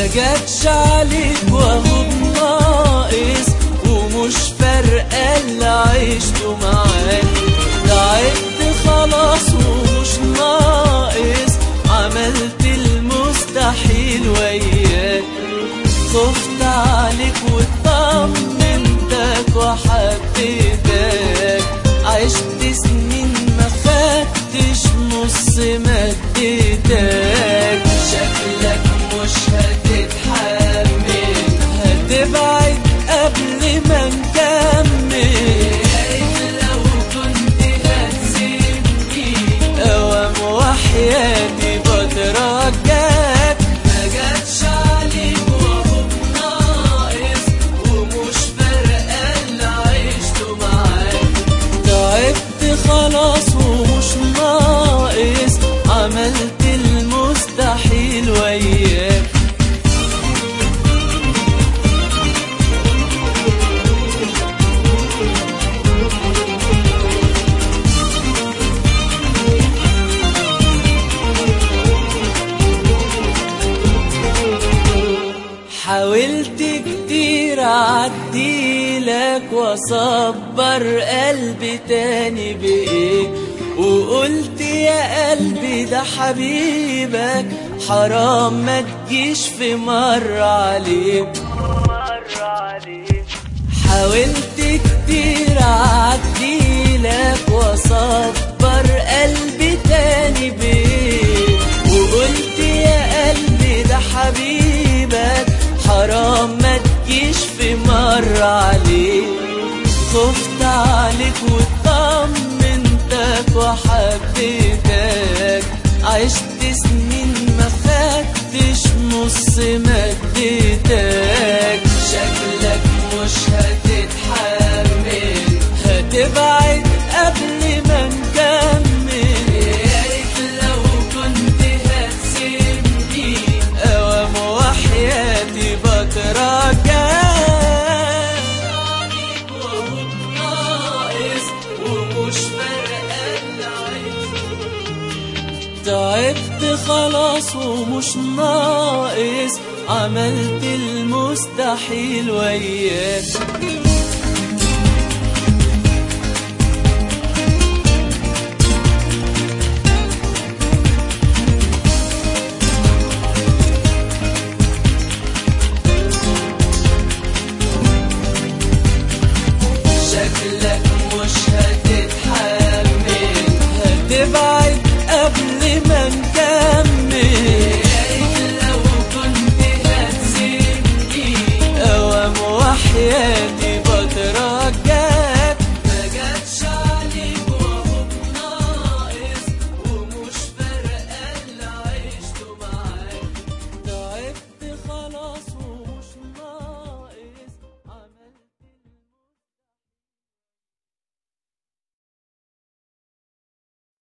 ما جاتش عليك وهو بناقص ومش فارقة اللي عشته معاك تعبت خلاص ومش ناقص عملت المستحيل وياك خفت عليك وطمنتك وحبيتك عشت سنين ما خدتش نص ما اديتك شكلك مش هتتحمل هتبعد قبل ما نكمل يا ريت لو كنت هتسيبني اوام وحياتي بترجاك ما جاتش عليك وهو ناقص ومش فارقه اللي عشته معاك تعبت خلاص ومش ناقص عملت المستحيل وياك حاولت كتير اعديلك واصبر قلبي تاني بايه وقلت يا قلبي ده حبيبك حرام ما تجيش في مرة عليك حاولت كتير اعديلك واصبر قلبي تاني بيه وقلت يا قلبي ده حبيبك حرام ما تجيش في مرة عليك خفت عليك وطمنتك وحبيتك عشت سنين ما خدتش نص ما اديتك شكلك مش هتتحمل هتبعد قبل ما نكمل يا ريت لو كنت هتسيبني اوام وحياتي بترجاك عليك وهو ناقص ومش فارقة اللي عشته تعبت خلاص ومش ناقص عملت المستحيل وياك شكلك مش هتتحمل هتبعد قبل ما